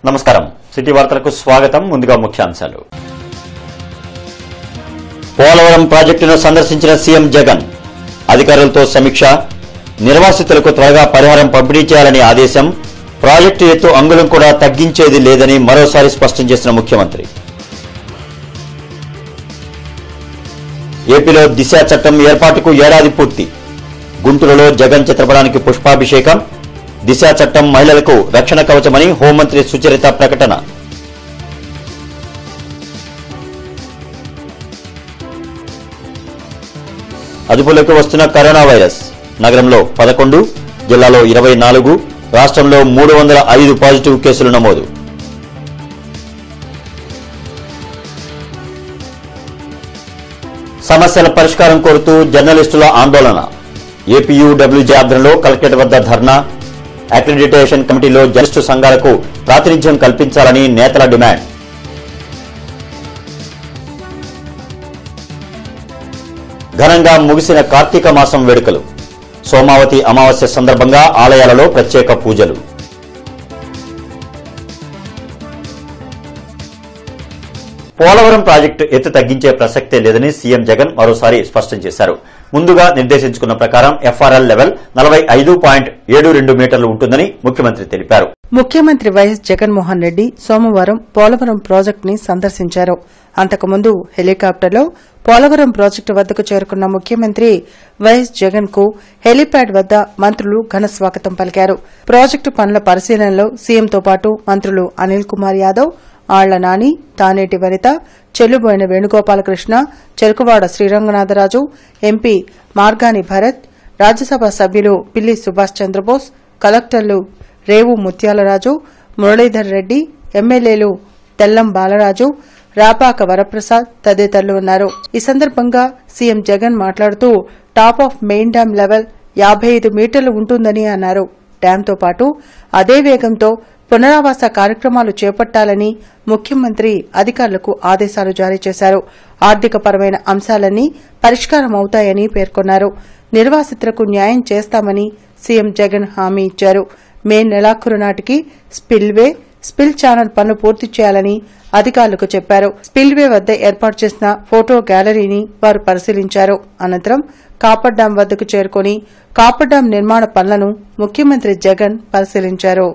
నమస్కారం సిటీ వార్తలకు స్వాగతం ముందుగా ముఖ్యాంశాలు పోలవరం ప్రాజెక్టును సందర్శించిన సీఎం జగన్ అధికారులతో సమీక్ష నిర్వాసితులకు త్వరగా పరిహారం పంపిణీ చేయాలని ఆదేశం ప్రాజెక్టు ఎత్తు అంగుళం కూడా తగ్గించేది లేదని మరోసారి స్పష్టం చేసిన ముఖ్యమంత్రి ఏపీలో దిశ చట్టం ఏర్పాటుకు ఏడాది పూర్తి గుంటూరులో జగన్ చిత్రపటానికి పుష్పాభిషేకం దిశ చట్టం మహిళలకు రక్షణ కవచమని హోంమంత్రి సుచరిత ప్రకటన అదుపులోకి వస్తున్న కరోనా వైరస్ నగరంలో పదకొండు జిల్లాలో ఇరవై నాలుగు రాష్ట్రంలో మూడు వందల ఐదు పాజిటివ్ కేసులు నమోదు సమస్యల పరిష్కారం కోరుతూ జర్నలిస్టుల ఆందోళన ఏపీయూడబ్ల్యూజే ఆధ్వర్యంలో కలెక్టరేట్ వద్ద ధర్నా అక్రిడిటేషన్ కమిటీలో జర్నలిస్టు సంఘాలకు ప్రాతినిధ్యం కల్పించాలని నేతల డిమాండ్ ఘనంగా ముగిసిన కార్తీక మాసం వేడుకలు సోమావతి అమావాస్య సందర్భంగా ఆలయాలలో ప్రత్యేక పూజలు పోలవరం ప్రాజెక్టు ఎత్తు తగ్గించే ప్రసక్తే లేదని సీఎం జగన్ మరోసారి స్పష్టం చేశారు ముందుగా నిర్దేశించుకున్న ప్రకారం ఎఫ్ఆర్ఎల్ లెవెల్ నలభై ఐదు పాయింట్ ఏడు రెండు మీటర్లు ఉంటుందని ముఖ్యమంత్రి తెలిపారు ముఖ్యమంత్రి వైఎస్ జగన్మోహన్ రెడ్డి సోమవారం పోలవరం ప్రాజెక్టుని సందర్శించారు అంతకుముందు హెలికాప్టర్లో పోలవరం ప్రాజెక్టు వద్దకు చేరుకున్న ముఖ్యమంత్రి వైఎస్ జగన్ కు హెలీప్యాడ్ వద్ద మంత్రులు ఘన స్వాగతం పలికారు ప్రాజెక్టు పనుల పరిశీలనలో సీఎంతో పాటు మంత్రులు అనిల్ కుమార్ యాదవ్ ఆళ్ల నాని తానేటి వనిత చెల్లుబోయిన వేణుగోపాలకృష్ణ చెరుకువాడ శ్రీరంగనాథరాజు ఎంపీ మార్గాని భరత్ రాజ్యసభ సభ్యులు పిల్లి సుభాష్ చంద్రబోస్ కలెక్టర్లు రేవు ముత్యాలరాజు మురళీధర్ రెడ్డి ఎమ్మెల్యేలు తెల్లం బాలరాజు రాపాక వరప్రసాద్ తదితరులు ఉన్నారు ఈ సందర్భంగా సీఎం జగన్ మాట్లాడుతూ top of main dam level యాబై ఐదు మీటర్లు ఉంటుందని అన్నారు డ్యాంతో పాటు అదే వేగంతో పునరావాస కార్యక్రమాలు చేపట్టాలని ముఖ్యమంత్రి అధికారులకు ఆదేశాలు జారీ చేశారు ఆర్థికపరమైన అంశాలన్నీ పరిష్కారం అవుతాయని పేర్కొన్నారు నిర్వాసితులకు న్యాయం చేస్తామని సీఎం జగన్ హామీ ఇచ్చారు మే నెలాఖరు నాటికి స్పిల్వే స్పిల్ ఛానల్ పనులు పూర్తి చేయాలని అధికారులకు చెప్పారు స్పిల్వే వద్ద ఏర్పాటు చేసిన ఫోటో గ్యాలరీని వారు పరిశీలించారు అనంతరం కాపర్ డ్యాం వద్దకు చేరుకుని కాపర్ డ్యాం నిర్మాణ పనులను ముఖ్యమంత్రి జగన్ పరిశీలించారు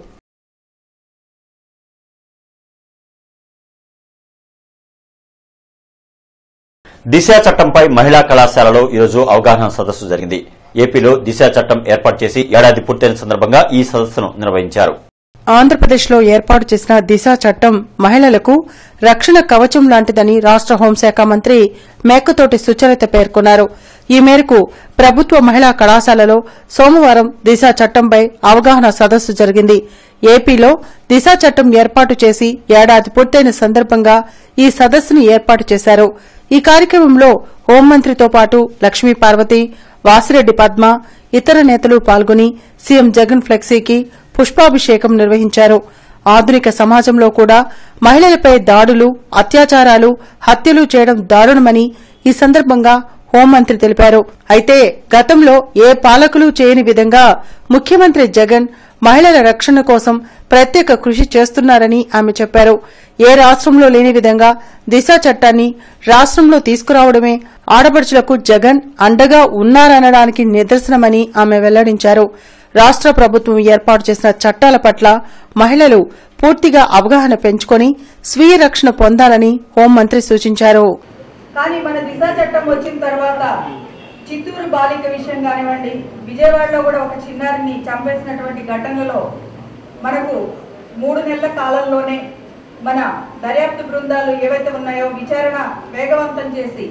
దిశ చట్టంపై మహిళా కళాశాలలో ఈరోజు అవగాహన సదస్సు జరిగింది ఏపీలో దిశ చట్టం ఏర్పాటు చేసి ఏడాది పూర్తయిన సందర్భంగా ఈ సదస్సును నిర్వహించారు ఆంధ్రప్రదేశ్లో ఏర్పాటు చేసిన దిశ చట్టం మహిళలకు రక్షణ కవచం లాంటిదని రాష్ట హోంశాఖ మంత్రి మేకతోటి సుచరిత పేర్కొన్నారు ఈ మేరకు ప్రభుత్వ మహిళా కళాశాలలో సోమవారం దిశ చట్టంపై అవగాహన సదస్సు జరిగింది ఏపీలో దిశ చట్టం ఏర్పాటు చేసి ఏడాది పూర్తయిన సందర్భంగా ఈ సదస్సును ఏర్పాటు చేశారు ఈ కార్యక్రమంలో హోంమంత్రితో పాటు లక్ష్మీ పార్వతి వాసిరెడ్డి పద్మ ఇతర నేతలు పాల్గొని సీఎం జగన్ ఫ్లెక్సీకి పుష్పాభిషేకం నిర్వహించారు ఆధునిక సమాజంలో కూడా మహిళలపై దాడులు అత్యాచారాలు హత్యలు చేయడం దారుణమని ఈ సందర్భంగా హోంమంత్రి తెలిపారు అయితే గతంలో ఏ పాలకులు చేయని విధంగా ముఖ్యమంత్రి జగన్ మహిళల రక్షణ కోసం ప్రత్యేక కృషి చేస్తున్నారని ఆమె చెప్పారు ఏ రాష్ట్రంలో లేని విధంగా దిశ చట్టాన్ని రాష్ట్రంలో తీసుకురావడమే ఆడపడుచులకు జగన్ అండగా ఉన్నారనడానికి నిదర్శనమని ఆమె వెల్లడించారు రాష్ట ప్రభుత్వం ఏర్పాటు చేసిన చట్టాల పట్ల మహిళలు పూర్తిగా అవగాహన పెంచుకొని స్వీయ రక్షణ పొందాలని హోంమంత్రి సూచించారు కానీ మన దిశ చట్టం వచ్చిన తర్వాత చిత్తూరు బాలిక విషయం కానివ్వండి విజయవాడలో కూడా ఒక చిన్నారిని చంపేసినటువంటి ఘటనలో మనకు మూడు నెలల కాలంలోనే మన దర్యాప్తు బృందాలు ఏవైతే ఉన్నాయో విచారణ వేగవంతం చేసి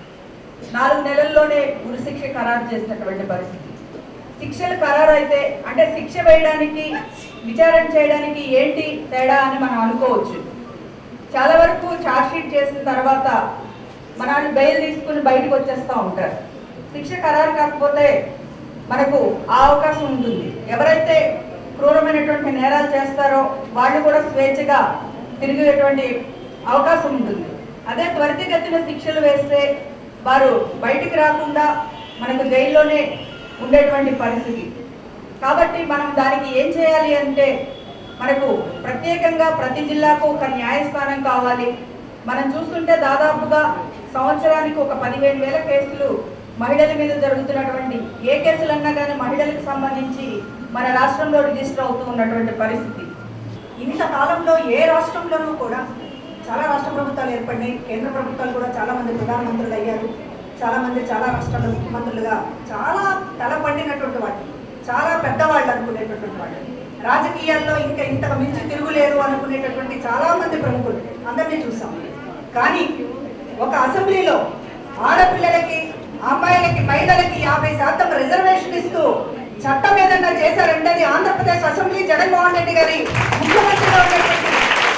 నాలుగు నెలల్లోనే ఉరిశిక్ష ఖరారు చేసినటువంటి పరిస్థితి శిక్షలు ఖరారు అయితే అంటే శిక్ష వేయడానికి విచారణ చేయడానికి ఏంటి తేడా అని మనం అనుకోవచ్చు చాలా వరకు షీట్ చేసిన తర్వాత మన బెయిల్ తీసుకుని బయటకు వచ్చేస్తూ ఉంటారు శిక్ష ఖరారు కాకపోతే మనకు ఆ అవకాశం ఉంటుంది ఎవరైతే క్రూరమైనటువంటి నేరాలు చేస్తారో వాళ్ళు కూడా స్వేచ్ఛగా తిరిగేటువంటి అవకాశం ఉంటుంది అదే త్వరితగతిన శిక్షలు వేస్తే వారు బయటికి రాకుండా మనకు జైల్లోనే ఉండేటువంటి పరిస్థితి కాబట్టి మనం దానికి ఏం చేయాలి అంటే మనకు ప్రత్యేకంగా ప్రతి జిల్లాకు ఒక న్యాయస్థానం కావాలి మనం చూస్తుంటే దాదాపుగా సంవత్సరానికి ఒక పదిహేను వేల కేసులు మహిళల మీద జరుగుతున్నటువంటి ఏ కేసులన్నా కానీ మహిళలకు సంబంధించి మన రాష్ట్రంలో రిజిస్టర్ అవుతూ ఉన్నటువంటి పరిస్థితి ఇంత కాలంలో ఏ రాష్ట్రంలోనూ కూడా చాలా రాష్ట్ర ప్రభుత్వాలు ఏర్పడినాయి కేంద్ర ప్రభుత్వాలు కూడా చాలా మంది ప్రధానమంత్రులు అయ్యారు చాలా మంది చాలా రాష్ట్రాల ముఖ్యమంత్రులుగా చాలా తలపండినటువంటి వాళ్ళు చాలా పెద్దవాళ్ళు అనుకునేటటువంటి వాళ్ళు రాజకీయాల్లో ఇంకా ఇంతకు మించి తిరుగులేరు అనుకునేటటువంటి చాలా మంది ప్రముఖులు అందరినీ చూసాం కానీ ఒక అసెంబ్లీలో ఆడపిల్లలకి అమ్మాయిలకి మహిళలకి యాభై శాతం రిజర్వేషన్ ఇస్తూ చట్టం ఏదన్నా చేశారంటే అది ఆంధ్రప్రదేశ్ అసెంబ్లీ జగన్మోహన్ రెడ్డి గారి ముఖ్యమంత్రిగా ఉన్నటువంటి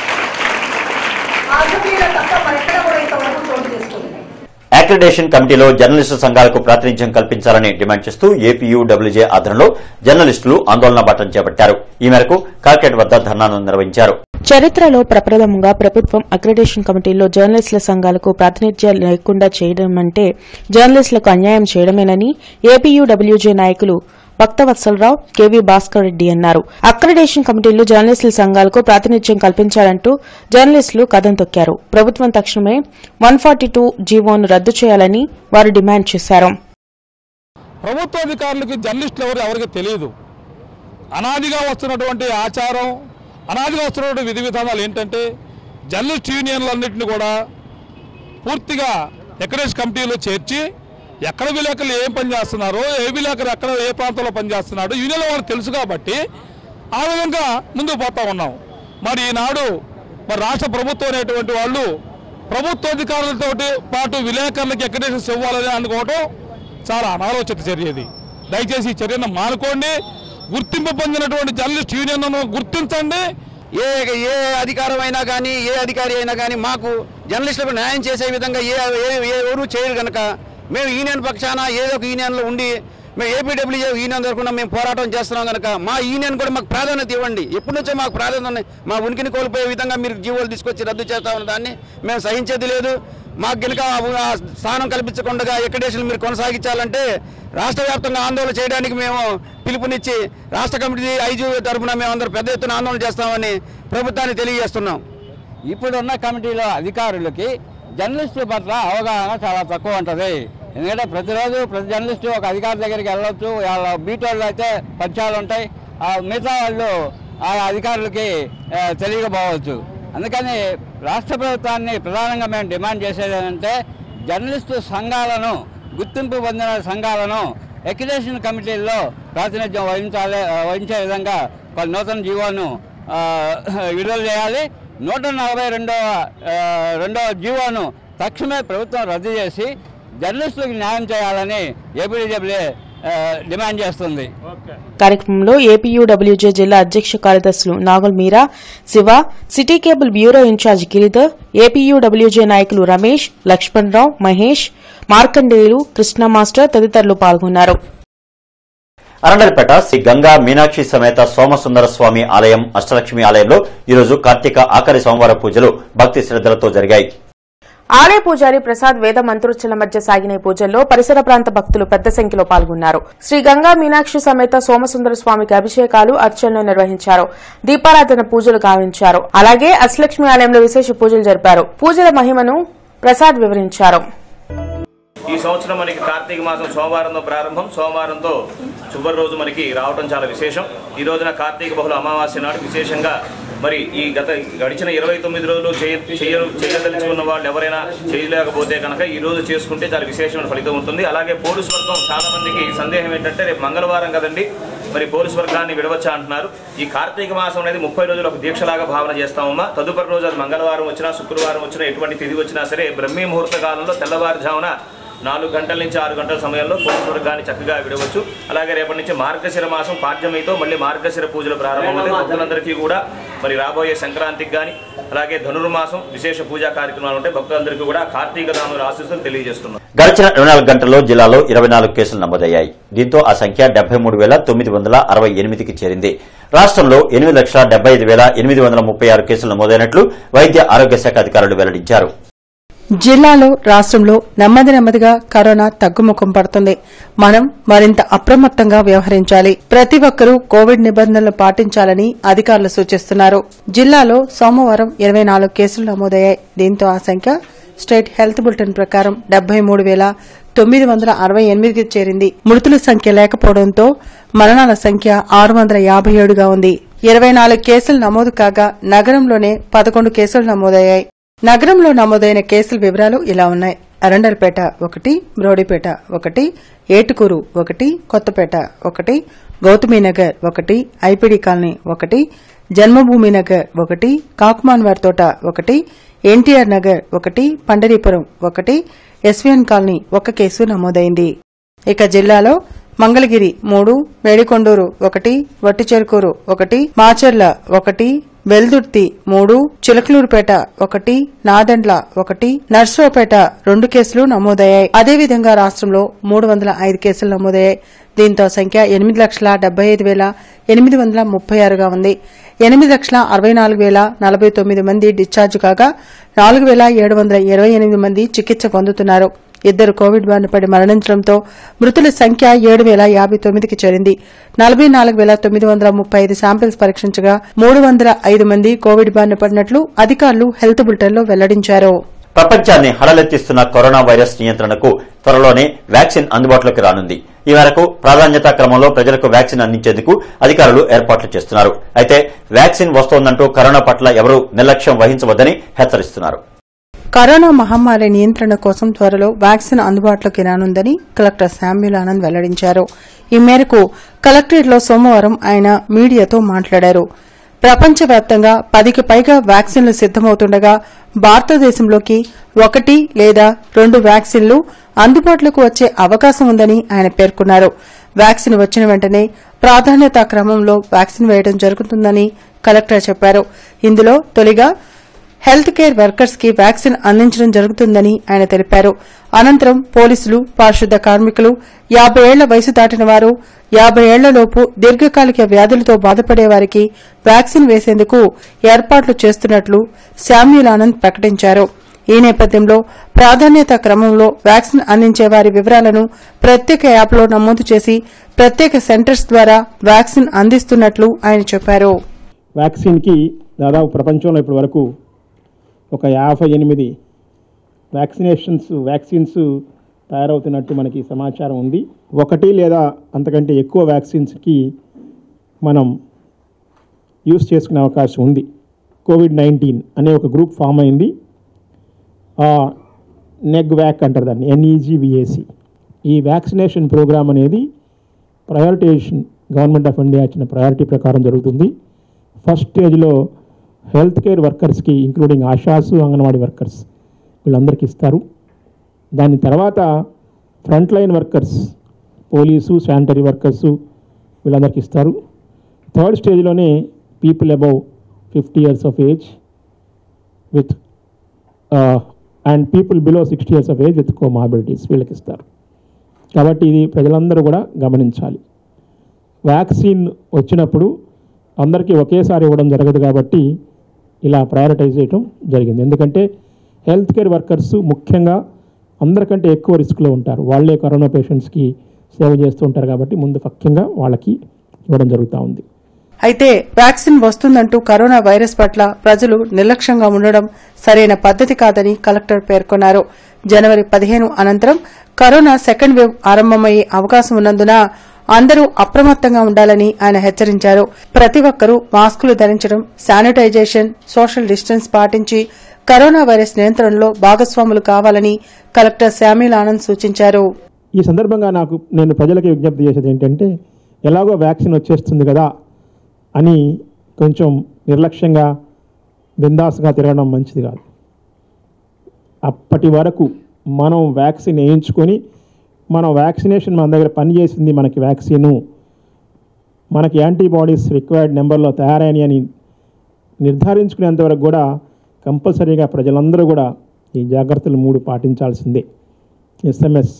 ఆ అసెంబ్లీలో తప్ప మరెక్కడ కూడా ఇంతవరకు చోటు చేసుకోలేదు అక్రిడేషన్ కమిటీలో జర్నలిస్టు సంఘాలకు ప్రాతినిధ్యం కల్పించాలని డిమాండ్ చేస్తూ ఏపీయూడబ్ల్యూజే ఆధ్వర్యంలో జర్నలిస్టులు ఆందోళన బాటం చేపట్టారు ఈ మేరకు కలెక్టరేట్ వద్ద ధర్నాను నిర్వహించారు చరిత్రలో ప్రప్రథమంగా ప్రభుత్వం అక్రిడేషన్ కమిటీలో జర్నలిస్టుల సంఘాలకు ప్రాతినిధ్యం లేకుండా చేయడం అంటే జర్నలిస్టులకు అన్యాయం చేయడమేనని ఏపీయూడబ్ల్యూజే నాయకులు భక్తవత్సలరావు కేవీ భాస్కర్ రెడ్డి అన్నారు అక్రిడేషన్ కమిటీలో జర్నలిస్టుల సంఘాలకు ప్రాతినిధ్యం కల్పించాలంటూ జర్నలిస్టులు కథం తొక్కారు ప్రభుత్వం తక్షణమే వన్ ఫార్టీ టూ జీవోను రద్దు చేయాలని వారు డిమాండ్ చేశారు ప్రభుత్వాధికారులకి జర్నలిస్టులు ఎవరు ఎవరికి తెలియదు అనాదిగా వస్తున్నటువంటి ఆచారం అనాదిగా వస్తున్నటువంటి విధి విధానాలు ఏంటంటే జర్నలిస్ట్ యూనియన్లన్నింటినీ కూడా పూర్తిగా ఎకడేష్ కమిటీలో చేర్చి ఎక్కడ విలేకరులు ఏం పని చేస్తున్నారో ఏ విలేకరు ఎక్కడ ఏ ప్రాంతంలో పనిచేస్తున్నాడో యూనియన్లో వాళ్ళకి తెలుసు కాబట్టి ఆ విధంగా ముందుకు పోతా ఉన్నాం మరి ఈనాడు మరి రాష్ట్ర ప్రభుత్వం అనేటువంటి వాళ్ళు ప్రభుత్వాధికారులతోటి పాటు విలేకరులకు ఎక్కడేషన్స్ ఇవ్వాలని అనుకోవటం చాలా అనాలోచిత చర్య ఇది దయచేసి ఈ చర్యను మానుకోండి గుర్తింపు పొందినటువంటి జర్నలిస్ట్ యూనియన్ గుర్తించండి ఏ ఏ అధికారం అయినా కానీ ఏ అధికారి అయినా కానీ మాకు జర్నలిస్టులకు న్యాయం చేసే విధంగా ఏ ఏ ఏ ఎవరు చేయరు కనుక మేము యూనియన్ పక్షాన ఏదో ఒక యూనియన్లో ఉండి మేము ఏపీడబ్ల్యూజే యూనియన్ తరఫున మేము పోరాటం చేస్తున్నాం కనుక మా యూనియన్ కూడా మాకు ప్రాధాన్యత ఇవ్వండి ఎప్పటి నుంచో మాకు ప్రాధాన్యత ఉంది మా ఉనికిని కోల్పోయే విధంగా మీరు జీవోలు తీసుకొచ్చి రద్దు చేస్తామన్న దాన్ని మేము సహించేది లేదు మాకు కనుక ఆ స్థానం కల్పించకుండా ఎక్కడేషన్ మీరు కొనసాగించాలంటే రాష్ట్ర వ్యాప్తంగా ఆందోళన చేయడానికి మేము పిలుపునిచ్చి రాష్ట్ర కమిటీ ఐజీ తరఫున మేము అందరూ పెద్ద ఎత్తున ఆందోళన చేస్తామని ప్రభుత్వాన్ని తెలియజేస్తున్నాం ఇప్పుడున్న కమిటీలో అధికారులకి జర్నలిస్టుల పట్ల అవగాహన చాలా తక్కువ ఉంటుంది ఎందుకంటే ప్రతిరోజు ప్రతి జర్నలిస్టు ఒక అధికారి దగ్గరికి వెళ్ళొచ్చు వాళ్ళ బీట్ వాళ్ళు అయితే పరిచయాలు ఉంటాయి ఆ మిగతా వాళ్ళు ఆ అధికారులకి ఆ, తెలియకపోవచ్చు అందుకని రాష్ట్ర ప్రభుత్వాన్ని ప్రధానంగా మేము డిమాండ్ చేసేది ఏంటంటే జర్నలిస్టు సంఘాలను గుర్తింపు పొందిన సంఘాలను ఎక్యులేషన్ కమిటీల్లో ప్రాతినిధ్యం వహించాలి వహించే విధంగా ఒక నూతన జీవోను ఆ, విడుదల చేయాలి నూట నలభై రెండవ ఆ, రెండవ జీవోను తక్షణమే ప్రభుత్వం రద్దు చేసి జర్నలిస్టులకు న్యాయం చేయాలని ఏపీడబ్ల్యూఏ డిమాండ్ చేస్తుంది కార్యక్రమంలో ఏపీయూడబ్ల్యూజే జిల్లా అధ్యక్ష కార్యదర్శులు Nagul Meera Siva city cable bureau in charge Giridhar APUWJ నాయకులు రమేష్ లక్ష్మణరావు మహేష్ మార్కండేయులు కృష్ణ మాస్టర్ తదితరులు పాల్గొన్నారు అరండల్పేట శ్రీ గంగా మీనాక్షి సమేత సోమసుందర స్వామి ఆలయం అష్టలక్ష్మి ఆలయంలో ఈరోజు కార్తీక ఆఖరి సోమవార పూజలు భక్తి శ్రద్దలతో జరిగాయి ఆలయ పూజారి ప్రసాద్ వేద మంత్రోచ్చల మధ్య సాగిన ఈ పూజల్లో పరిసర ప్రాంత భక్తులు పెద్ద సంఖ్యలో పాల్గొన్నారు శ్రీ గంగా మీనాక్షి సమేత సోమసుందర స్వామికి అభిషేకాలు అర్చనలు నిర్వహించారు దీపారాధన పూజలు గావించారు అలాగే అష్టలక్ష్మి ఆలయంలో విశేష పూజలు జరిపారు పూజల మహిమను ప్రసాద్ వివరించారు ఈ సంవత్సరం మనకి కార్తీక మాసం సోమవారంతో ప్రారంభం సోమవారంతో చివరి రోజు మనకి రావటం చాలా విశేషం ఈ రోజున కార్తీక బహుళ అమావాస్య నాడు విశేషంగా మరి ఈ గత గడిచిన ఇరవై తొమ్మిది రోజులు చేయ చేయ- చేయదలుచుకున్న వాళ్ళు ఎవరైనా చేయలేకపోతే కనుక ఈ రోజు చేసుకుంటే చాలా విశేషమైన ఫలితం ఉంటుంది అలాగే పోలీసు వర్గం చాలా మందికి సందేహం ఏంటంటే రేపు మంగళవారం కదండి మరి పోలీసు వర్గాన్ని విడవచ్చా అంటున్నారు ఈ కార్తీక మాసం అనేది ముప్పై రోజులు ఒక దీక్షలాగా భావన చేస్తామమ్మా తదుపరి రోజు అది మంగళవారం వచ్చినా శుక్రవారం వచ్చినా ఎటువంటి తిథి వచ్చినా సరే బ్రహ్మీ ముహూర్త కాలంలో తెల్లవారుజామున నాలుగు గంటల నుంచి ఆరు గంటల సమయంలో పోలీసు వర్గాన్ని చక్కగా విడవచ్చు అలాగే రేపటి నుంచి మార్గశిర మాసం పాడ్యమితో మళ్ళీ మార్గశిర పూజలు ప్రారంభమవుతాయి భక్తులందరికీ కూడా మరి రాబోయే సంక్రాంతికి కానీ అలాగే ధనుర్మాసం విశేష పూజా కార్యక్రమాలు ఉంటాయి భక్తులందరికీ కూడా కార్తీక దాముల ఆశీస్సులు తెలియజేస్తున్నాం గడిచిన ఇరవై నాలుగు గంటల్లో జిల్లాలో ఇరవై నాలుగు కేసులు నమోదయ్యాయి దీంతో ఆ సంఖ్య డెబ్బై మూడు వేల తొమ్మిది వందల అరవై ఎనిమిదికి చేరింది రాష్ట్రంలో ఎనిమిది లక్షల డెబ్బై ఐదు వేల ఎనిమిది వందల ముప్పై ఆరు కేసులు నమోదైనట్లు వైద్య ఆరోగ్య శాఖ అధికారులు వెల్లడించారు జిల్లాలో రాష్ట్రంలో నెమ్మది నెమ్మదిగా కరోనా తగ్గుముఖం పడుతుంది మనం మరింత అప్రమత్తంగా వ్యవహరించాలి ప్రతి ఒక్కరూ కోవిడ్ నిబంధనలు పాటించాలని అధికారులు సూచిస్తున్నారు జిల్లాలో సోమవారం ఇరవై నాలుగు కేసులు నమోదయ్యాయి దీంతో ఆ సంఖ్య స్టేట్ హెల్త్ బులెటిన్ ప్రకారం డెబ్బై మూడు వేల తొమ్మిది వందల అరవై ఎనిమిదికి చేరింది మృతుల సంఖ్య లేకపోవడంతో మరణాల సంఖ్య ఆరు వందల యాభై ఏడుగా ఉంది ఇరవై నాలుగు కేసులు నమోదు కాగా నగరంలోనే పదకొండు కేసులు నమోదయ్యాయి నగరంలో నమోదైన కేసుల వివరాలు ఇలా ఉన్నాయి అరండల్పేట ఒకటి బ్రోడిపేట ఒకటి ఏటుకూరు ఒకటి కొత్తపేట ఒకటి గౌతమీనగర్ ఒకటి ఐపిడి కాలనీ ఒకటి జన్మభూమి నగర్ ఒకటి కాకుమాన్వార్ తోట ఒకటి ఎన్టీఆర్ నగర్ ఒకటి పండరీపురం ఒకటి ఎస్వీఎన్ కాలనీ ఒక కేసు నమోదైంది ఇక జిల్లాలో మంగళగిరి మూడు మేడికొండూరు ఒకటి వట్టిచెరుకూరు ఒకటి మాచర్ల ఒకటి వెల్దుర్తి మూడు చిలకలూరుపేట ఒకటి నాదండ్ల ఒకటి నర్సరావుపేట రెండు కేసులు నమోదయ్యాయి అదేవిధంగా రాష్ట్రంలో మూడు వందల ఐదు కేసులు నమోదయ్యాయి దీంతో సంఖ్య ఎనిమిది లక్షల డెబ్బై ఐదు వేల ఎనిమిది వందల ముప్పై ఆరుగా ఉంది ఎనిమిది లక్షల అరవై నాలుగు వేల నలభై తొమ్మిది మంది డిశ్చార్జ్ కాగా నాలుగు వేల ఏడు వందల ఇరవై ఎనిమిది మంది చికిత్స పొందుతున్నారు ఇద్దరు కోవిడ్ బారిన పడి మరణించడంతో మృతుల సంఖ్య ఏడు వేల యాభై తొమ్మిదికి చేరింది నలభై నాలుగు వేల తొమ్మిది వందల ముప్పై ఐదు శాంపిల్స్ పరీక్షించగా మూడు వందల ఐదు మంది కోవిడ్ బారిన పడినట్లు అధికారులు హెల్త్ బులెటిన్లో వెల్లడించారు ప్రపంచాన్ని హడలెత్తిస్తున్న కరోనా వైరస్ నియంత్రణకు త్వరలోనే వ్యాక్సిన్ అందుబాటులోకి రానుంది ఈ మేరకు ప్రాధాన్యతా క్రమంలో ప్రజలకు వ్యాక్సిన్ అందించేందుకు అధికారులు ఏర్పాట్లు చేస్తున్నారు అయితే వ్యాక్సిన్ వస్తోందంటూ కరోనా పట్ల ఎవరూ నిర్లక్ష్యం వహించవద్దని హెచ్చరిస్తున్నారు కరోనా మహమ్మారి నియంత్రణ కోసం త్వరలో వ్యాక్సిన్ అందుబాటులోకి రానుందని కలెక్టర్ శామ్యుల్ ఆనంద్ వెల్లడించారు ఈ మేరకు కలెక్టరేట్లో సోమవారం ఆయన మీడియాతో మాట్లాడారు ప్రపంచవ్యాప్తంగా పదికి పైగా వ్యాక్సిన్లు సిద్దమవుతుండగా భారతదేశంలోకి ఒకటి లేదా రెండు వ్యాక్సిన్లు అందుబాటులోకి వచ్చే అవకాశం ఉందని ఆయన పేర్కొన్నారు వ్యాక్సిన్ వచ్చిన వెంటనే ప్రాధాన్యతా క్రమంలో వ్యాక్సిన్ వేయడం జరుగుతుందని కలెక్టర్ చెప్పారు ఇందులో తొలిగా హెల్త్ కేర్ వర్కర్స్ కి వ్యాక్సిన్ అందించడం జరుగుతుందని ఆయన తెలిపారు అనంతరం పోలీసులు పారిశుద్ద కార్మికులు యాబై ఏళ్ల వయసు దాటిన వారు యాబై ఏళ్లలోపు దీర్ఘకాలిక వ్యాధులతో బాధపడే వారికి వ్యాక్సిన్ వేసేందుకు ఏర్పాట్లు చేస్తున్నట్లు శామ్యుల్ ఆనంద్ ప్రకటించారు ఈ నేపథ్యంలో ప్రాధాన్యత క్రమంలో వ్యాక్సిన్ అందించే వారి వివరాలను ప్రత్యేక యాప్లో నమోదు చేసి ప్రత్యేక సెంటర్స్ ద్వారా వ్యాక్సిన్ అందిస్తున్నట్లు ఆయన చెప్పారు వ్యాక్సిన్కి దాదాపు ప్రపంచంలో ఇప్పటి వరకు ఒక యాభై ఎనిమిది వ్యాక్సినేషన్స్ వ్యాక్సిన్స్ తయారవుతున్నట్టు మనకి సమాచారం ఉంది ఒకటి లేదా అంతకంటే ఎక్కువ వ్యాక్సిన్స్కి మనం యూస్ చేసుకునే అవకాశం ఉంది కోవిడ్ నైన్టీన్ అనే ఒక గ్రూప్ ఫామ్ అయింది నెగ్ వ్యాక్ అంటారు దాన్ని ఎన్ఈజీవిఏసి ఈ వ్యాక్సినేషన్ ప్రోగ్రామ్ అనేది ప్రయారిటైజేషన్ గవర్నమెంట్ ఆఫ్ ఇండియా ఇచ్చిన ప్రయారిటీ ప్రకారం జరుగుతుంది ఫస్ట్ స్టేజ్లో హెల్త్ కేర్ వర్కర్స్కి ఇంక్లూడింగ్ ఆశాసు అంగన్వాడీ వర్కర్స్ వీళ్ళందరికీ ఇస్తారు దాని తర్వాత front line workers police sanitary workers వీళ్ళందరికీ ఇస్తారు థర్డ్ స్టేజ్లోనే people above fifty years of age with and people below sixty years of age with comorbidities వీళ్ళకి ఇస్తారు కాబట్టి ఇది ప్రజలందరూ కూడా గమనించాలి వ్యాక్సిన్ వచ్చినప్పుడు అందరికీ ఒకేసారి ఇవ్వడం జరగదు కాబట్టి ఇలా ప్రయారిటైజ్ చేయడం జరిగింది ఎందుకంటే హెల్త్ కేర్ వర్కర్స్ ముఖ్యంగా అందరికంటే ఎక్కువ రిస్క్లో ఉంటారు వాళ్ళే కరోనా పేషెంట్స్కి సేవ చేస్తూ ఉంటారు కాబట్టి ముందు ముఖ్యంగా వాళ్ళకి ఇవ్వడం జరుగుతూ ఉంది అయితే వ్యాక్సిన్ వస్తుందంటూ కరోనా వైరస్ పట్ల ప్రజలు నిర్లక్ష్యంగా ఉండడం సరైన పద్దతి కాదని కలెక్టర్ పేర్కొన్నారు జనవరి పదిహేను అనంతరం కరోనా సెకండ్ వేవ్ ఆరంభమయ్యే అవకాశం ఉన్నందున అందరూ అప్రమత్తంగా ఉండాలని ఆయన హెచ్చరించారు ప్రతి ఒక్కరూ మాస్కులు ధరించడం శానిటైజేషన్ సోషల్ డిస్టెన్స్ పాటించి కరోనా వైరస్ నియంత్రణలో భాగస్వాములు కావాలని కలెక్టర్ శామ్యుల్ ఆనంద్ సూచించారు ఈ సందర్భంగా నాకు నేను ప్రజలకి విజ్ఞప్తి చేసేది ఏంటంటే ఎలాగో వ్యాక్సిన్ వచ్చేస్తుంది కదా అని కొంచెం నిర్లక్ష్యంగా బిందాస్గా తిరగడం మంచిది కాదు అప్పటి వరకు మనం వ్యాక్సిన్ వేయించుకొని మనం వ్యాక్సినేషన్ మన దగ్గర పనిచేసింది మనకి వ్యాక్సిను మనకి యాంటీబాడీస్ రిక్వైర్డ్ నెంబర్లో తయారైనవి అని నిర్ధారించుకునేంతవరకు కూడా కంపల్సరీగా ప్రజలందరూ కూడా ఈ జాగ్రత్తలు మూడు పాటించాల్సిందే SMS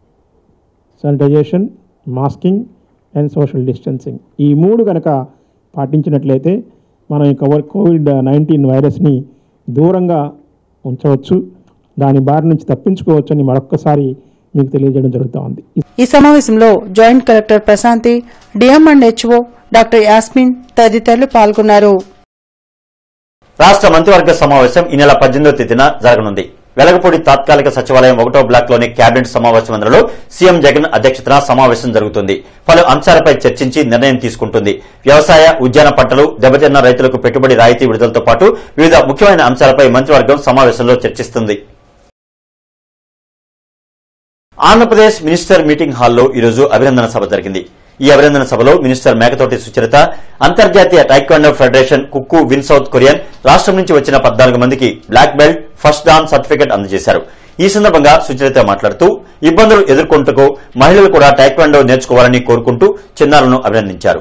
sanitisation masking and social distancing ఈ మూడు కనుక పాటించినట్లయితే మనం ఈ కవర్ కోవిడ్ నైన్టీన్ వైరస్ని దూరంగా ఉంచవచ్చు దాని బారి నుంచి తప్పించుకోవచ్చని మరొక్కసారి మీకు తెలియజేయడం జరుగుతూ ఉంది ఈ సమావేశంలో joint collector Prashanti DM and HO doctor Yasmin తదితరులు పాల్గొన్నారు రాష్ట్ర మంత్రివర్గ సమావేశం ఈ నెల పద్దెనిమిదో తేదీన జరగనుంది వెలగపూడి తాత్కాలిక సచివాలయం ఒకటో బ్లాక్ లోని కేబినెట్ సమావేశ మందిరంలో సీఎం జగన్ అధ్యక్షతన సమావేశం జరుగుతుంది పలు అంశాలపై చర్చించి నిర్ణయం తీసుకుంటుంది వ్యవసాయ ఉద్యాన పంటలు దెబ్బతిన్న రైతులకు పెట్టుబడి రాయితీ విడుదలతో పాటు వివిధ ముఖ్యమైన అంశాలపై మంత్రివర్గం సమావేశంలో చర్చిస్తుంది ఆంధ్రప్రదేశ్ మినిస్టర్ మీటింగ్ హాల్లో ఈరోజు అభినందన సభ జరిగింది ఈ అభినందన సభలో మినిస్టర్ మేకతోటి సుచరిత అంతర్జాతీయ taekwondo federation Kukkiwon South Korean రాష్ట్రం నుంచి వచ్చిన పద్నాలుగు మందికి black belt first dan certificate అందజేశారు ఈ సందర్భంగా సుచరిత మాట్లాడుతూ ఇబ్బందులు ఎదుర్కొంటూ మహిళలు కూడా టైక్వాండో నేర్చుకోవాలని కోరుకుంటూ చిన్నారులను అభినందించారు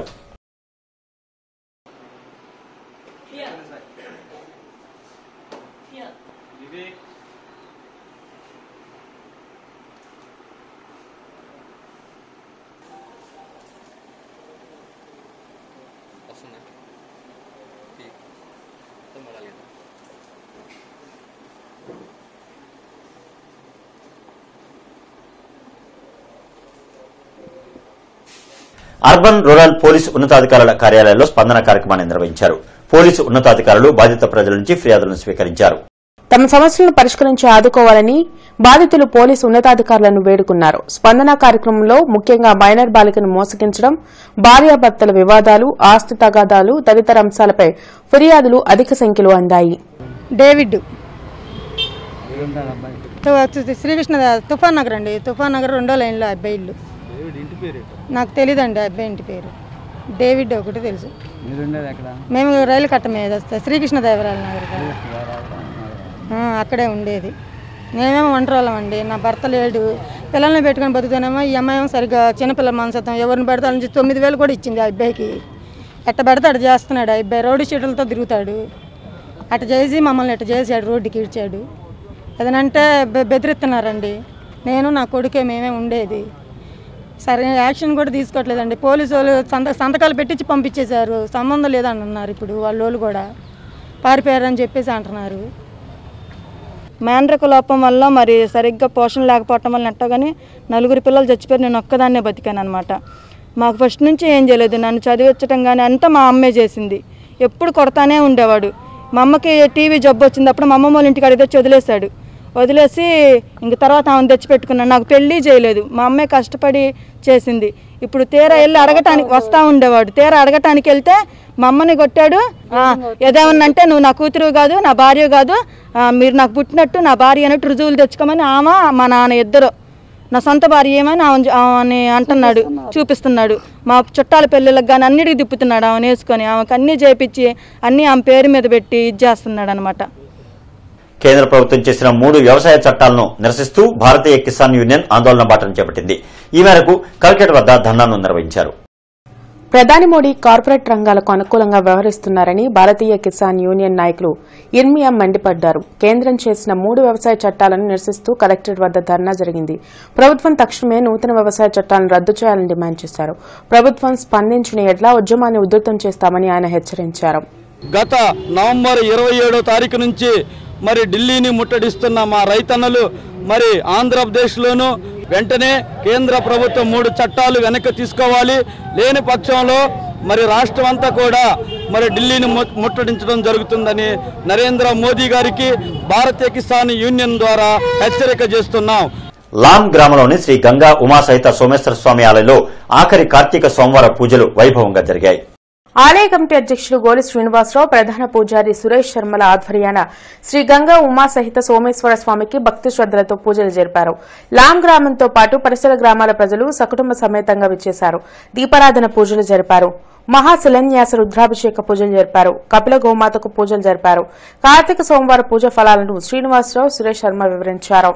అర్బన్ రూరల్ పోలీసు ఉన్నతాధికారుల కార్యాలయాల్లో స్పందన కార్యక్రమాన్ని నిర్వహించారు పోలీసు ఉన్నతాధికారులు బాధిత ప్రజల నుంచి ఫిర్యాదులను స్వీకరించారు తమ సమస్యలను పరిష్కరించి ఆదుకోవాలని బాధితులు పోలీసు ఉన్నతాధికారులను వేడుకున్నారు స్పందన కార్యక్రమంలో ముఖ్యంగా మైనర్ బాలికను మోసగించడం భార్యాభర్తల వివాదాలు ఆస్తి తగాదాలు తదితర అంశాలపై ఫిర్యాదులు అధిక సంఖ్యలో అందాయి డేవిడ్ తు- శ్రీకృష్ణ తుఫాన్ నగర్ అండి తుఫాన్ నగర్ రెండో లైన్లో అబ్బాయి ఇల్లు నాకు తెలియదండి ఆ అబ్బాయి ఇంటి పేరు డేవిడ్ ఒకటి తెలుసు మేము రైలు కట్ట మీద వస్తాం శ్రీకృష్ణ దేవరాయల నగర్ కాడ. ఆ, అక్కడే ఉండేది మేమేమో ఒంటరోళ్ళం అండి నా భర్త లేడు పిల్లల్ని పెట్టుకొని బతుకుతానేమో ఈ అమ్మాయి ఏమో సరిగ్గా చిన్నపిల్ల మనసత్వం ఎవరిని పెడతా నుంచి తొమ్మిది వేలు కూడా ఇచ్చింది ఆ అబ్బాయికి ఎట్ట పెడితే అటు చేస్తున్నాడు ఆ అబ్బాయి రౌడీ షీట్లతో తిరుగుతాడు అటు చేసి మమ్మల్ని ఇటు చేసాడు రోడ్డుకి ఇడ్చాడు ఏదనంటే బె- బెదిరిస్తున్నారండి నేను నా కొడుకే మేమే ఉండేది సరే యాక్షన్ కూడా తీసుకోవట్లేదండి పోలీసు వాళ్ళు సంత సంతకాలు పెట్టించి పంపించేశారు సంబంధం లేదని అన్నారు ఇప్పుడు వాళ్ళ వాళ్ళు కూడా పారిపోయారని చెప్పేసి అంటున్నారు మేనరిక లోపం వల్ల మరి సరిగ్గా పోషణ లేకపోవటం వల్ల నెట్టో కానీ నలుగురు పిల్లలు చచ్చిపోయారు నేను ఒక్కదాన్నే బతికాను అనమాట మాకు ఫస్ట్ నుంచి ఏం చేయలేదు నన్ను చదివించడం కానీ అంతా మా అమ్మే చేసింది ఎప్పుడు కొడతానే ఉండేవాడు మా అమ్మకి టీవీ జబ్బు వచ్చింది అప్పుడు మా అమ్మమ్మ వాళ్ళ ఇంటికి అడిగి తెచ్చి వదిలేశాడు వదిలేసి ఇంక తర్వాత ఆమెను తెచ్చిపెట్టుకున్నాను నాకు పెళ్ళి చేయలేదు మా అమ్మే కష్టపడి చేసింది ఇప్పుడు తీరా వెళ్ళి అడగటానికి వస్తూ ఉండేవాడు తీరా అడగటానికి వెళ్తే మా అమ్మని కొట్టాడు "ఆ, ఏదేమన్నంటే నువ్వు నా కూతురు కాదు నా భార్య కాదు ఆ, మీరు నాకు పుట్టినట్టు నా భార్య అన్నట్టు రుజువులు తెచ్చుకోమని ఆమె మా నాన్న ఇద్దరు నా సొంత భార్య ఏమని ఆమె ఆమెని అంటున్నాడు చూపిస్తున్నాడు మా చుట్టాల పెళ్ళిళ్ళకి కానీ అన్నిటికి తిప్పుతున్నాడు ఆమెను వేసుకొని ఆమెకు అన్నీ చేపించి అన్నీ ఆమె పేరు మీద పెట్టి ఇది చేస్తున్నాడు అనమాట కేంద్ర ప్రభుత్వం చేసిన మూడు వ్యవసాయ చట్టాలను నిరసిస్తూ భారతీయ కిసాన్ యూనియన్ ఆందోళన బాటను చేపట్టింది ఈ మేరకు కలెక్టరేట్ వద్ద ధర్నాను నిర్వహించారు ప్రధాని మోడీ కార్పొరేట్ రంగాలకు అనుకూలంగా వ్యవహరిస్తున్నారని భారతీయ కిసాన్ యూనియన్ నాయకులు ఇర్మియా మండిపడ్డారు కేంద్రం చేసిన మూడు వ్యవసాయ చట్టాలను నిరసిస్తూ కలెక్టరేట్ వద్ద ధర్నా జరిగింది ప్రభుత్వం తక్షణమే నూతన వ్యవసాయ చట్టాలను రద్దు చేయాలని డిమాండ్ చేశారు ప్రభుత్వం స్పందించిన ఎడ్ల ఉద్యమాన్ని ఉధృతం చేస్తామని ఆయన హెచ్చరించారు గత నవంబర్ ఇరవై ఏడో తారీఖు నుంచి మరి ఢిల్లీని ముట్టడిస్తున్న మా రైతన్నలు మరి ఆంధ్రప్రదేశ్లోనూ వెంటనే కేంద్ర ప్రభుత్వం మూడు చట్టాలు వెనక్కి తీసుకోవాలి లేని పక్షంలో మరి రాష్ట్రం అంతా కూడా మరి ఢిల్లీని ము- ముట్టడించడం జరుగుతుందని నరేంద్ర మోదీ గారికి భారతీయ కిసాన్ యూనియన్ ద్వారా హెచ్చరిక చేస్తున్నాం లాం గ్రామంలోని శ్రీ గంగా ఉమా సహిత సోమేశ్వర స్వామి ఆలయంలో ఆఖరి కార్తీక సోమవార పూజలు వైభవంగా జరిగాయి ఆలయ కమిటీ అధ్యక్షుడు గోలి శ్రీనివాసరావు ప్రధాన పూజారి సురేష్ శర్మల ఆధ్వర్యాన శ్రీ గంగా ఉమా సహిత సోమేశ్వర స్వామికి భక్తి శ్రద్దలతో పూజలు జరిపారు లాం గ్రామంతో పాటు పరిసర గ్రామాల ప్రజలు సకుటుంబ సమేతంగా విచ్చేశారు దీపారాధన పూజలు జరిపారు మహాశిలన్యాస రుద్రాభిషేక పూజలు జరిపారు కపిల గోమాతకు పూజలు జరిపారు కార్తీక సోమవార పూజ ఫలాలను శ్రీనివాసరావు సురేష్ శర్మ వివరించారు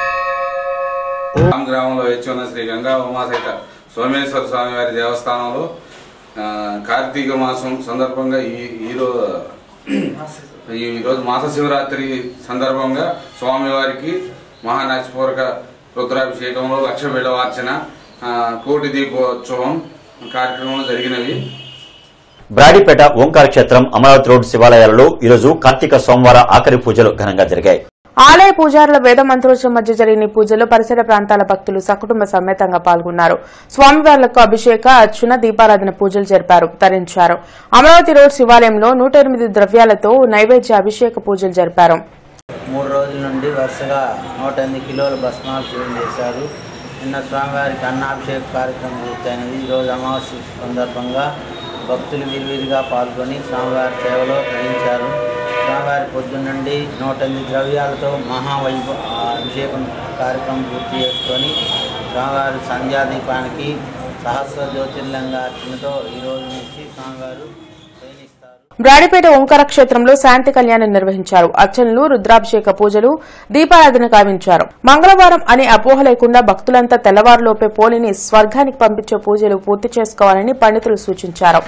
రామ్ గ్రామంలో వేచి ఉన్న శ్రీ గంగా ఉమాసహిత సోమేశ్వర స్వామి వారి దేవస్థానంలో ఆ, కార్తీక మాసం సందర్భంగా ఈ ఈరోజు ఈరోజు మాస శివరాత్రి సందర్భంగా స్వామివారికి మహానాచపూరక రుద్రాభిషేకంలో లక్ష బిడవార్చన ఆ, కోటి దీపోత్సవం కార్యక్రమంలో జరిగినవి బ్రాడీపేట ఓంకార క్షేత్రం అమరావతి రోడ్ శివాలయాలలో ఈరోజు కార్తీక సోమవార ఆఖరి పూజలు ఘనంగా జరిగాయి ఆలయ పూజారుల వేద మంత్రోత్సవం మధ్య జరిగిన ఈ పూజలో పరిసర ప్రాంతాల భక్తులు సకుటుంబ సమేతంగా పాల్గొన్నారు స్వామివార్లకు అభిషేక అర్చున దీపారాధన పూజలు జరిపారు తరించారు అమరావతి రోడ్ శివాలయంలో నూట ఎనిమిది ద్రవ్యాలతో నైవేద్య అభిషేక పూజలు జరిపారు మూడు రోజుల నుండి వరుసగా నూట ఎనిమిది కిలోల భస్మాభిషేకం చేశారు నిన్న స్వామివారికి అన్నాభిషేక కార్యక్రమం పూర్తయినది ఈరోజు అమావాస్య సందర్భంగా భక్తులు విరివిరిగా పాల్గొని స్వామివారి సేవలో తరించారు స్వామివారి పొద్దున్నుండి నూట ఎనిమిది ద్రవ్యాలతో మహావైభవ అభిషేకం కార్యక్రమం పూర్తి చేసుకొని స్వామివారి సంధ్యాదీపానికి సహస్ర జ్యోతిర్లింగ అర్చనతో ఈ రోజు నుంచి స్వామివారు బ్రాడిపేట ఓంకార క్షేత్రంలో శాంతి కళ్యాణం నిర్వహించారు అర్చనలు రుద్రాభిషేక పూజలు దీపారాధన కావించారు మంగళవారం అనే అపోహ లేకుండా భక్తులంతా తెల్లవారులోపే పోలిని స్వర్గానికి పంపించే పూజలు పూర్తి చేసుకోవాలని పండితులు సూచించారు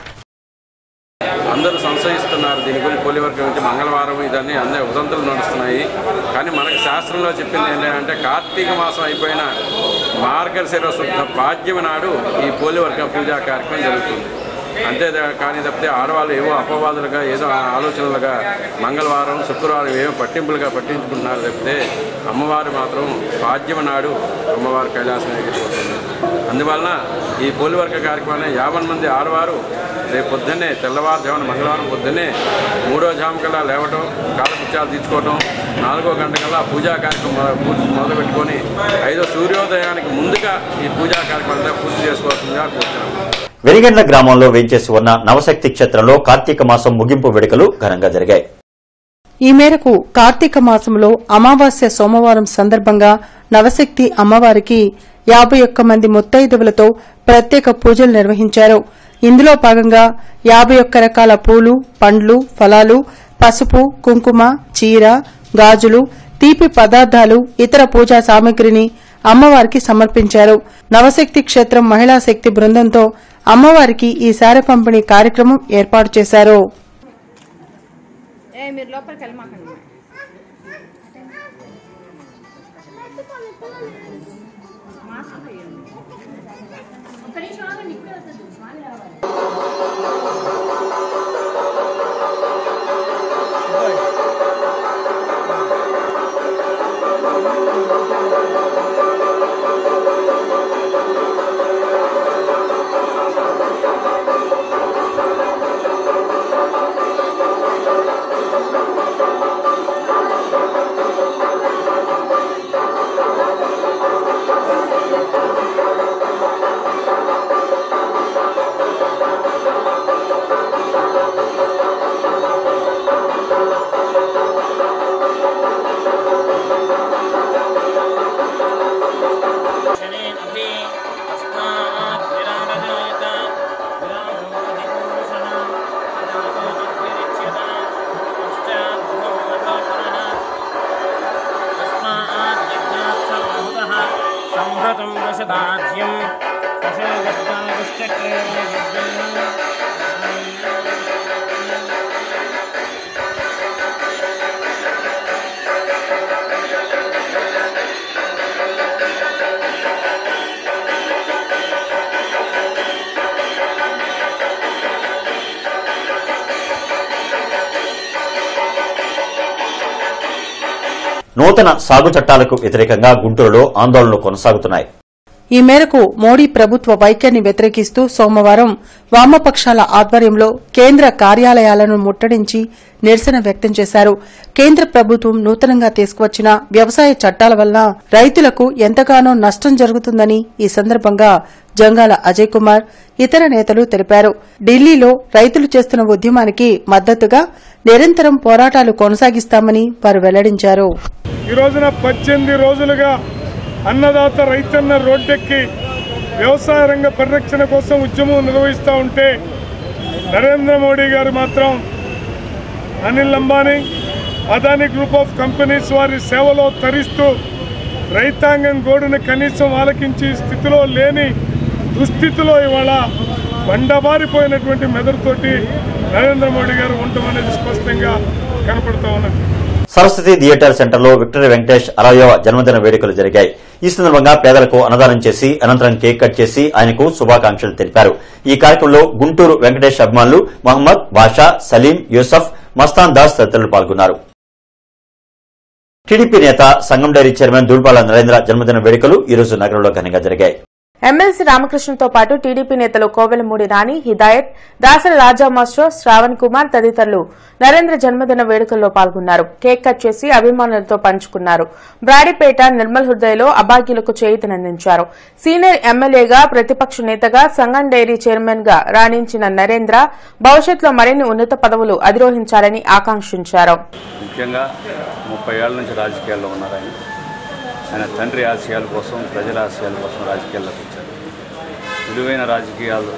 అందరూ సంశయిస్తున్నారు దీని గురించి పోలివర్గం అంటే మంగళవారం ఇదన్నీ అందరి ఉదంతులు నడుస్తున్నాయి కానీ మనకి శాస్త్రంలో చెప్పింది ఏంటంటే కార్తీక మాసం అయిపోయిన మార్గశిర శుద్ధ పాడ్యమి నాడు ఈ పోలివర్గ పూజా కార్యక్రమం జరుగుతుంది అంతే దా- కానీ తప్పితే ఆడవాళ్ళు ఏవో అపవాదులుగా ఏదో ఆలోచనలుగా మంగళవారం శుక్రవారం ఏవో పట్టింపులుగా పట్టించుకుంటున్నారు తప్పితే అమ్మవారు మాత్రం పాడ్యమి నాడు అమ్మవారి కైలాసం ఎగిరిపోతుంది అందువలన ఈ పోలివర్గ కార్యక్రమాన్ని యాభై మంది ఆడవారు రేపు పొద్దున్నే తెల్లవారుజామున మంగళవారం పొద్దున్నే మూడో జాము కల్లా లేవటం కాలపుత్యాలు తీసుకోవటం నాలుగో గంట కల్లా పూజా కార్యక్రమం మొద- పూర్తి మొదలు పెట్టుకొని ఐదో సూర్యోదయానికి ముందుగా ఈ పూజా కార్యక్రమాన్ని పూర్తి చేసుకోవాల్సిందిగా కోరుతున్నాం వెలిగండ్ల గ్రామంలో వేంచేసి ఉన్న నవశక్తి క్షేత్రంలో కార్తీక మాసం ముగింపు వేడుకలు ఘనంగా జరిగాయి ఈ మేరకు కార్తీక మాసంలో అమావాస్య సోమవారం సందర్భంగా నవశక్తి అమ్మవారికి యాభై ఒక్క మంది ముత్తైదువులతో ప్రత్యేక పూజలు నిర్వహించారు ఇందులో భాగంగా యాభై ఒక్క రకాల పూలు పండ్లు ఫలాలు పసుపు కుంకుమ చీర గాజులు తీపి పదార్థాలు ఇతర పూజా సామగ్రిని అమ్మవారికి సమర్పించారు నవశక్తి క్షేత్రం మహిళా శక్తి బృందంతో అమ్మవారికి ఈ సారె పంపిణీ కార్యక్రమం ఏర్పాటు చేశారు ఏ మీరు లోపలికి వెళ్ళమాకండి ఒక్క నిమిషం ఆగండి ఇప్పుడే వస్తుంది స్వామి రావాలి సంహృతం వశదాజ్యం వశోగస్తాగుశ్చక్రే నూతన సాగు చట్టాలకు వ్యతిరేకంగా గుంటూరులో ఆందోళనలు కొనసాగుతున్నాయి ఈ మేరకు మోడీ ప్రభుత్వ వైఖరిని వ్యతిరేకిస్తూ సోమవారం వామపక్షాల ఆధ్వర్యంలో కేంద్ర కార్యాలయాలను ముట్టడించి నిరసన వ్యక్తం చేశారు కేంద్ర ప్రభుత్వం నూతనంగా తీసుకువచ్చిన వ్యవసాయ చట్టాల వల్ల రైతులకు ఎంతగానో నష్టం జరుగుతుందని ఈ సందర్భంగా జంగాల అజయ్ కుమార్ ఇతర నేతలు తెలిపారు ఢిల్లీలో రైతులు చేస్తున్న ఉద్యమానికి మద్దతుగా నిరంతరం పోరాటాలు కొనసాగిస్తామని వారు వెల్లడించారు ఈ రోజున పద్దెనిమిది రోజులుగా అన్నదాత రైతన్న రోడ్డెక్కి వ్యవసాయ రంగ పరిరక్షణ కోసం ఉద్యమం నిర్వహిస్తూ ఉంటే నరేంద్ర మోడీ గారు మాత్రం Anil Ambani Adani group of companies వారి సేవలో తరిస్తూ రైతాంగం గోడును కనీసం ఆలకించి స్థితిలో లేని దుస్థితిలో ఇవాళ బండబారిపోయినటువంటి మెదడుతోటి నరేంద్ర మోడీ గారు ఉండటం అనేది స్పష్టంగా కనపడుతూ ఉన్నది సరస్వతి థియేటర్ సెంటర్లో విక్టరీ వెంకటేష్ అరవయవ జన్మదిన వేడుకలు జరిగాయి ఈ సందర్భంగా పేదలకు అన్నదానం చేసి అనంతరం కేక్ కట్ చేసి ఆయనకు శుభాకాంక్షలు తెలిపారు ఈ కార్యక్రమంలో గుంటూరు వెంకటేష్ అభిమానులు మహమ్మద్ బాషా సలీం యూసఫ్ మస్తాన్ దాస్ తదితరులు పాల్గొన్నారు టీడీపీ నేత సంఘం డైరీ చైర్మన్ దూల్పాల నరేంద్ర జన్మదిన వేడుకలు ఈ రోజు నగరంలో ఘనంగా జరిగాయి ఎమ్మెల్సీ రామకృష్ణతో పాటు టీడీపీ నేతలు కోవెలమూడి రాణి హిదాయత్ దాసరి రాజా మాస్టర్ శ్రావణ్ కుమార్ తదితరులు నరేంద్ర జన్మదిన వేడుకల్లో పాల్గొన్నారు కేక్ కట్ చేసి అభిమానులతో పంచుకున్నారు బ్రాడీపేట నిర్మల్ హృదయలో అభాగ్యులకు చేయూతనందించారు సీనియర్ ఎమ్మెల్యేగా ప్రతిపక్ష నేతగా సంగం డైరీ చైర్మన్ గా రాణించిన నరేంద్ర భవిష్యత్తులో మరిన్ని ఉన్నత పదవులు అధిరోహించాలని ఆకాంక్షించారు ముఖ్యంగా ముప్పై ఏళ్ల నుంచి రాజకీయాల్లో ఉన్నారు ఆయన ఆయన తండ్రి ఆశయాల కోసం ప్రజల ఆశయాల కోసం రాజకీయాల్లోకి వచ్చారు విలువైన రాజకీయాలు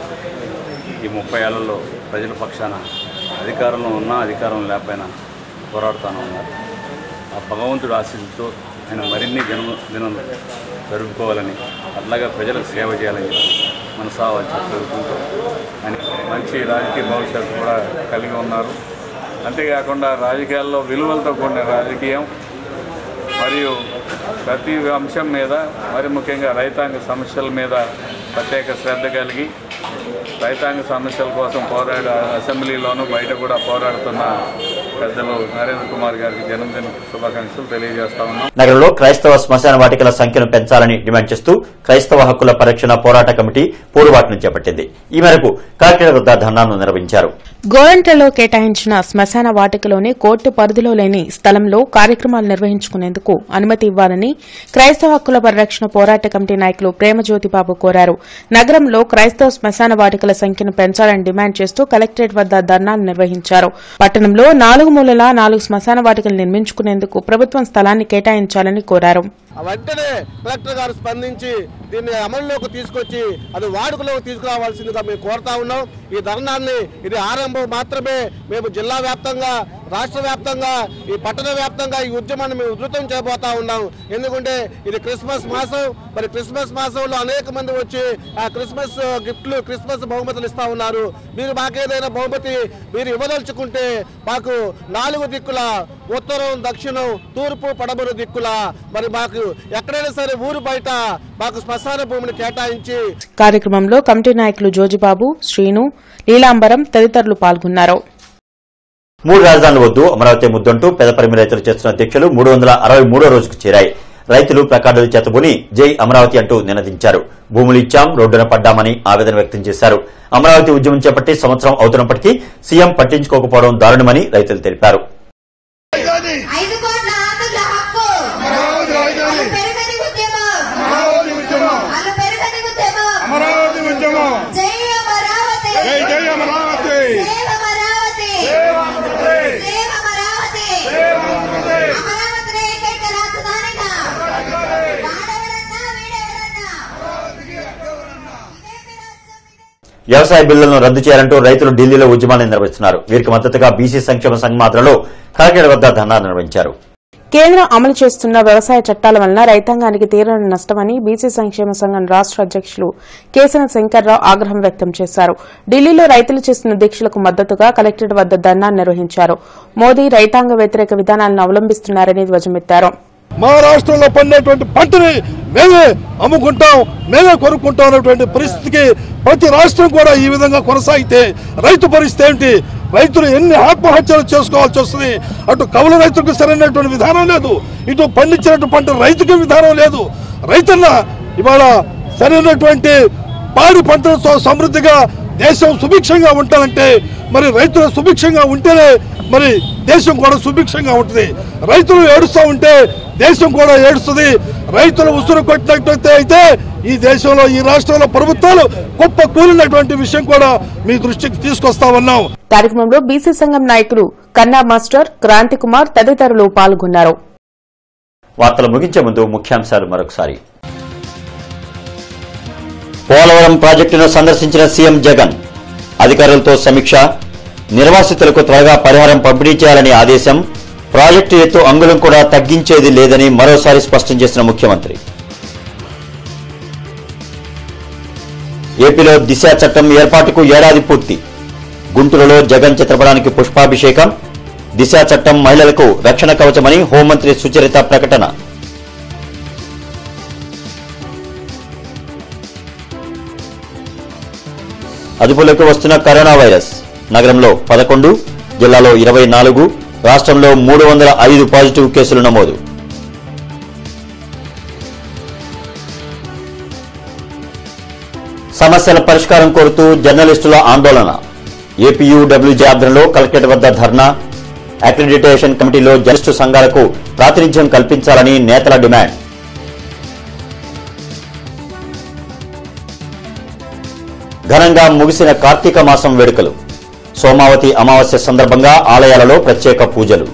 ఈ ముప్పై ఏళ్లలో ప్రజల పక్షాన అధికారంలో ఉన్నా అధికారం లేకపోయినా పోరాడుతూనే ఉన్నారు ఆ భగవంతుడు ఆశీస్సుతో ఆయన మరిన్ని జన్మదినం జరుపుకోవాలని అట్లాగా ప్రజలకు సేవ చేయాలని చెప్పి మనసా వచ్చి కోరుకుంటూ ఆయన మంచి రాజకీయ భవిష్యత్తు కూడా కలిగి ఉన్నారు అంతేకాకుండా రాజకీయాల్లో విలువలతో కూడిన రాజకీయం మరియు ప్రతి అంశం మీద మరి ముఖ్యంగా రైతాంగ సమస్యల మీద ప్రత్యేక శ్రద్ధ కలిగి రైతాంగ సమస్యల కోసం పోరాడ అసెంబ్లీలోనూ బయట కూడా పోరాడుతున్న పెద్దలు నరేంద్ర కుమార్ గారికి జన్మదిన శుభాకాంక్షలు తెలియజేస్తా ఉన్నాం నగరంలో క్రైస్తవ శ్మశాన వాటికల సంఖ్యను పెంచాలని డిమాండ్ చేస్తూ క్రైస్తవ హక్కుల పరిరక్షణ పోరాట కమిటీ పోరుబాటును చేపట్టింది ఈ మేరకు కలెక్టర్ వద్ద ధర్నాను నిర్వహించారు గోరంట్లలో కేటాయించిన శ్మశాన వాటికలోని కోర్టు పరిధిలో లేని స్థలంలో కార్యక్రమాలు నిర్వహించుకునేందుకు అనుమతి ఇవ్వాలని క్రైస్తవ హక్కుల పరిరక్షణ పోరాట కమిటీ నాయకులు ప్రేమజ్యోతిబాబు కోరారు నగరంలో క్రైస్తవ శ్మశాన వాటికల సంఖ్యను పెంచాలని డిమాండ్ చేస్తూ కలెక్టరేట్ వద్ద ధర్నాలు నిర్వహించారు పట్టణంలో నాలుగు మూలలా నాలుగు శ్మశాన వాటికలు నిర్మించుకునేందుకు ప్రభుత్వం స్థలాన్ని కేటాయించాలని కోరారు వెంటనే కలెక్టర్ గారు స్పందించి దీన్ని అమల్లోకి తీసుకొచ్చి అది వాడుకలోకి తీసుకురావాల్సిందిగా మేము కోరుతా ఉన్నాం ఈ ధర్నాన్ని ఇది ఆరంభం మాత్రమే మేము జిల్లా వ్యాప్తంగా రాష్ట్ర వ్యాప్తంగా ఈ పట్టణ వ్యాప్తంగా ఈ ఉద్యమాన్ని మేము ఉధృతం చేయబోతా ఉన్నాం ఎందుకంటే ఇది క్రిస్మస్ మాసం మరి క్రిస్మస్ మాసంలో అనేక మంది వచ్చి ఆ క్రిస్మస్ గిఫ్ట్లు క్రిస్మస్ బహుమతులు ఇస్తా ఉన్నారు మీరు మాకేదైనా బహుమతి మీరు ఇవ్వదలుచుకుంటే మాకు నాలుగు దిక్కుల ఉత్తరం దక్షిణం తూర్పు పడమరు దిక్కుల మరి మాకు ఎక్కడైనా సరే ఊరు బయట మాకు శ్మశాన భూమిని కేటాయించి కార్యక్రమంలో కమిటీ నాయకులు జోజిబాబు శ్రీను లీలాంబరం తదితరులు పాల్గొన్నారు మూడు రాజధానులు వద్దు అమరావతి ముద్దంటూ పెదపరిమి రైతులు చేస్తున్న దీక్షలు మూడు వందల అరవై మూడో రోజుకు చేరాయి రైతులు ప్లకార్డులు చేతబుని జై అమరావతి అంటూ నినదించారు భూములు ఇచ్చాం రోడ్డున పడ్డామని ఆవేదన వ్యక్తం చేశారు అమరావతి ఉద్యమం చేపట్టి సంవత్సరం అవుతున్నప్పటికీ సీఎం పట్టించుకోకపోవడం దారుణమని రైతులు తెలిపారు ఐదు కోట్ల ఆంధ్రుల హక్కు అలు పెరగని ఉద్యమం అలు పెరగని ఉద్యమం జై అమరావతి జై అమరావతి సేవ అమరావతి సేవ అమరావతి అమరావతిని ఏకైక రాజధానిగా వ్యవసాయ బిల్లులను రద్దు చేయాలంటూ రైతులు ఢిల్లీలో ఉద్యమాన్ని నిర్వహిస్తున్నారు వీరికి మద్దతుగా బీసీ సంక్షేమ సంఘం ఆధ్వర్యంలో కలెక్టరేట్ వద్ద ధర్నా నిర్వహించారు కేంద్రం అమలు చేస్తున్న వ్యవసాయ చట్టాల వలన రైతాంగానికి తీరని నష్టమని బీసీ సంక్షేమ సంఘం రాష్ట అధ్యక్షులు కేసన శంకర్రావు ఆగ్రహం వ్యక్తం చేశారు ఢిల్లీలో రైతులు చేస్తున్న దీక్షలకు మద్దతుగా కలెక్టరేట్ వద్ద ధర్నా నిర్వహించారు మోదీ రైతాంగ వ్యతిరేక విధానాలను అవలంబిస్తున్నారని ధ్వజమెత్తారు మా రాష్ట్రంలో పండేటువంటి పంటని మేమే అమ్ముకుంటాం మేమే కొనుక్కుంటాం అనేటువంటి పరిస్థితికి ప్రతి రాష్ట్రం కూడా ఈ విధంగా కొనసాగితే రైతు పరిస్థితి ఏంటి రైతులు ఎన్ని ఆత్మహత్యలు చేసుకోవాల్సి వస్తుంది అటు కౌలు రైతులకు సరైనటువంటి విధానం లేదు ఇటు పండించినట్టు పంట రైతుకి విధానం లేదు రైతన్న ఇవాళ సరైనటువంటి పాడి పంటలతో సమృద్ధిగా దేశం సుభిక్షంగా ఉండాలంటే మరి రైతులు సుభిక్షంగా ఉంటేనే మరి దేశం కూడా సుభిక్షంగా ఉంటుంది రైతులు ఏడుస్తూ ఉంటే దేశం కూడా ఏడుస్తుంది రైతులు ఉసురు కొట్టినట్లయితే అయితే ఈ దేశంలో ఈ రాష్ట్రంలో ప్రభుత్వాలు గొప్ప కూలినటువంటి విషయం కూడా మీ దృష్టికి తీసుకొస్తా ఉన్నాం కార్యక్రమంలో బీసీ సంఘం నాయకులు కన్నా మాస్టర్ క్రాంతి కుమార్ తదితరులు పాల్గొన్నారు వార్తలు ముగించే ముందు ముఖ్యాంశాలు మరొకసారి పోలవరం ప్రాజెక్టును సందర్శించిన సీఎం జగన్ అధికారులతో సమీక్ష నిర్వాసితులకు త్వరగా పరిహారం పంపిణీ చేయాలని ఆదేశం ప్రాజెక్టు ఎత్తు అంగుళం కూడా తగ్గించేది లేదని మరోసారి స్పష్టం చేసిన ముఖ్యమంత్రి ఏపీలో దిశ చట్టం ఏర్పాటుకు ఏడాది పూర్తి గుంటూరులో జగన్ చిత్రపటానికి పుష్పాభిషేకం దిశ చట్టం మహిళలకు రక్షణ కవచమని హోంమంత్రి సుచరిత ప్రకటన అదుపులోకి వస్తున్న కరోనా వైరస్ నగరంలో పదకొండు జిల్లాలో ఇరవై నాలుగు రాష్ట్రంలో మూడు వందల ఐదు పాజిటివ్ కేసులు నమోదు సమస్యల పరిష్కారం కోరుతూ జర్నలిస్టుల ఆందోళన ఏపీయూడబ్ల్యూజే ఆధ్వర్యంలో కలెక్టరేట్ వద్ద ధర్నా అక్రిడిటేషన్ కమిటీలో జర్నలిస్టు సంఘాలకు ప్రాతినిధ్యం కల్పించాలని నేతల డిమాండ్ ఘనంగా ముగిసిన కార్తీక మాసం వేడుకలు సోమావతి అమావాస్య సందర్భంగా ఆలయాలలో ప్రత్యేక పూజలు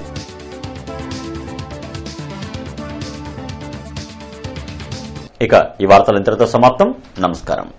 ఇక ఈ వార్తలు ఇంతటితో సమాప్తం నమస్కారం